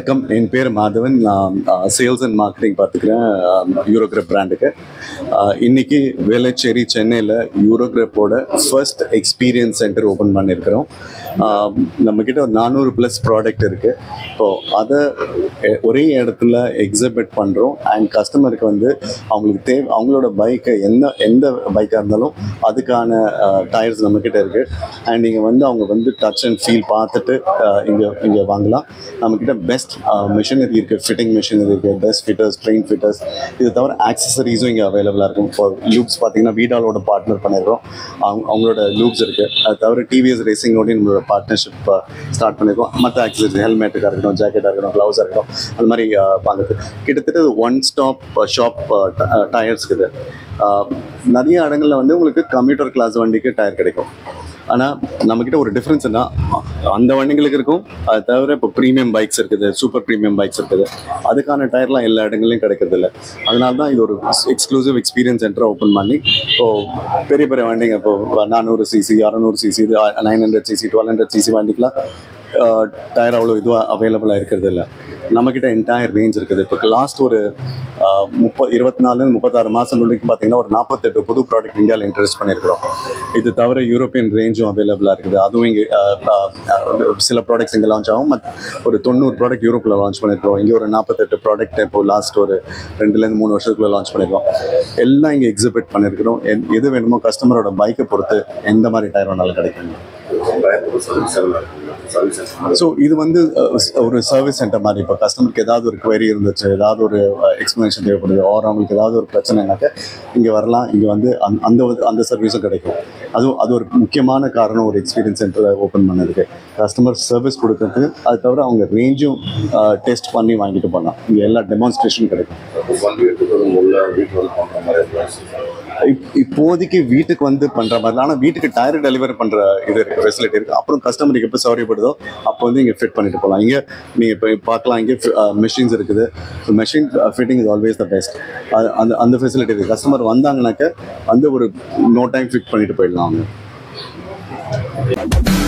வணக்கம் என் பேர் மாதவன் நான் சேல்ஸ் அண்ட் மார்க்கெட்டிங் பார்த்துக்கிறேன் யூரோகிரப் பிராண்டுக்கு இன்னைக்கு வேளச்சேரி சென்னையில் யூரோகிரப்போட ஃபர்ஸ்ட் எக்ஸ்பீரியன்ஸ் சென்டர் ஓப்பன் பண்ணியிருக்கிறோம் ஆஹ் நம்மக்கிட்ட ஒரு நானூறு ப்ளஸ் ப்ராடக்ட் இருக்குது ஸோ அதை எ- ஒரே இடத்துல எக்ஸிபிட் பண்ணுறோம் அண்ட் கஸ்டமருக்கு வந்து அவங்களுக்கு தேவை அவங்களோட பைக்கை எந்த எந்த பைக்காக இருந்தாலும் அதுக்கான டயர்ஸ் நம்மக்கிட்ட இருக்குது அண்ட் நீங்கள் வந்து அவங்க வந்து டச் அண்ட் ஃபீல் பார்த்துட்டு இங்கே இங்கே வாங்கலாம் நம்மக்கிட்ட பெஸ்ட் மிஷினரி இருக்குது ஃபிட்டிங் மிஷினரி இருக்குது பெஸ்ட் ஃபிட்டர்ஸ் ட்ரெயின் ஃபிட்டர்ஸ் இது தவிர ஆக்சசரிஸும் இங்கே அவைலபிளாக இருக்கும் ஃபார் லூப்ஸ் பார்த்தீங்கன்னா வீடாலோட பார்ட்னர் பண்ணியிருக்கோம் அவங்க அவங்களோட லூப்ஸ் இருக்குது அது தவிர டிவிஎஸ் ரேசிங்கோடய நம்மளோட பார்ட்னர்ஷிப் ஸ்டார்ட் பண்ணியிருக்கோம் மற்ற ஆக்சசரிஸ் ஹெல்மெட்டுக்காக இருக்கட்டும் ஜாக்கெட்டாக இருக்கட்டும் க்ளவுஸாக இருக்கட்டும் அது மாதிரி uh, வாங்குறது கிட்டத்தட்ட ஒன் ஸ்டாப் ஷாப் டயர்ஸ் இருக்குது Uh, நிறைய இடங்கள்ல வந்து உங்களுக்கு கம்ப்யூட்டர் கிளாஸ் வண்டிக்கு டயர் கிடைக்கும் ஆனால் நம்மக்கிட்ட ஒரு டிஃப்ரென்ஸ் என்ன அந்த வண்டிகளுக்கு இருக்கும் அது தவிர இப்போ ப்ரீமியம் பைக்ஸ் இருக்குது சூப்பர் ப்ரீமியம் பைக்ஸ் இருக்குது அதுக்கான டயர்லாம் எல்லா இடங்கள்லையும் கிடைக்கிறது இல்லை அதனால தான் இது ஒரு எக்ஸ்க்ளூசிவ் எக்ஸ்பீரியன்ஸ் சென்டர் ஓப்பன் பண்ணி இப்போ பெரிய பெரிய வண்டிங்க இப்போ நானூறு சிசி அறநூறு சிசி இது nine hundred CC twelve hundred CC வண்டிக்கெலாம் டயர் அவ்வளோ இதுவாக அவைலபிளாக இருக்கிறது இல்லை நம்மக்கிட்ட என்டையர் ரேஞ்ச் இருக்குது இப்போ லாஸ்ட் ஒரு முப்ப இருபத்தி நாலு முப்பத்தாறு மாதம் வரைக்கும் பார்த்தீங்கன்னா ஒரு நாற்பத்தெட்டு புது ப்ராடக்ட் இந்தியாவில் இன்ட்ரடியூஸ் பண்ணியிருக்கிறோம் இது தவிர யூரோப்பியன் ரேஞ்சும் அவைலபிளாக இருக்குது அதுவும் இங்கே சில ப்ராடக்ட்ஸ் இங்கே லான்ச் ஆகும் மத் ஒரு தொண்ணூறு ப்ராடக்ட் யூரோப்பில் லான்ச் பண்ணியிருக்கிறோம் இங்கே ஒரு நாற்பத்தெட்டு ப்ராடக்ட் இப்போ லாஸ்ட் ஒரு ரெண்டுலேருந்து மூணு வருஷத்துக்குள்ள லான்ச் பண்ணியிருக்கோம் எல்லாம் இங்கே எக்ஸிபிட் பண்ணியிருக்கிறோம் என்- எது வேணுமோ கஸ்டமரோட பைக்கை பொறுத்து எந்த மாதிரி டயர் வேணாலும் கிடைக்கும் ஸோ இது வந்து அஹ், ஒரு சர்வீஸ் சென்டர் மாதிரி இப்போ கஸ்டமருக்கு ஏதாவது ஒரு query இருந்துச்சு ஏதாவது ஒரு எக்ஸ்ப்ளனேஷன் தேவைப்படுது ஆர் அவங்களுக்கு ஏதாவது ஒரு பிரச்சனைனாக்க இங்கே வரலாம் இங்கே வந்து அந்த அந்த ஒரு- அந்த சர்வீஸும் கிடைக்கும் அதுவும் அது ஒரு முக்கியமான காரணம் ஒரு எக்ஸ்பீரியன்ஸ் சென்டரை ஓப்பன் பண்ணதுக்கு கஸ்டமர் சர்வீஸ் கொடுக்கறதுக்கு அது தவிர அவங்க ரேஞ்சும் டெஸ்ட் பண்ணி வாங்கிட்டு போகலாம் இங்கே எல்லா டெமான்ஸ்ட்ரேஷனும் கிடைக்கும் இப்- இப்போதைக்கு வீட்டுக்கு வந்து பண்ற மாதிரி ஆனால் வீட்டுக்கு டயர் டெலிவரி பண்ற இது இருக்கு ஃபெசிலிட்டி இருக்கு அப்புறம் கஸ்டமருக்கு எப்போ சௌரியப்படுதோ அப்போ வந்து இங்கே ஃபிட் பண்ணிட்டு போகலாம் இங்கே நீங்கள் இப்போ பார்க்கலாம் இங்கே மெஷின்ஸ் இருக்குது machine fitting is always the best அந்த அந்த ஃபெசிலிட்டி இருக்குது கஸ்டமர் வந்தாங்கனாக்க வந்து ஒரு நோ டைம் ஃபிட் பண்ணிட்டு போயிடலாம் அவங்க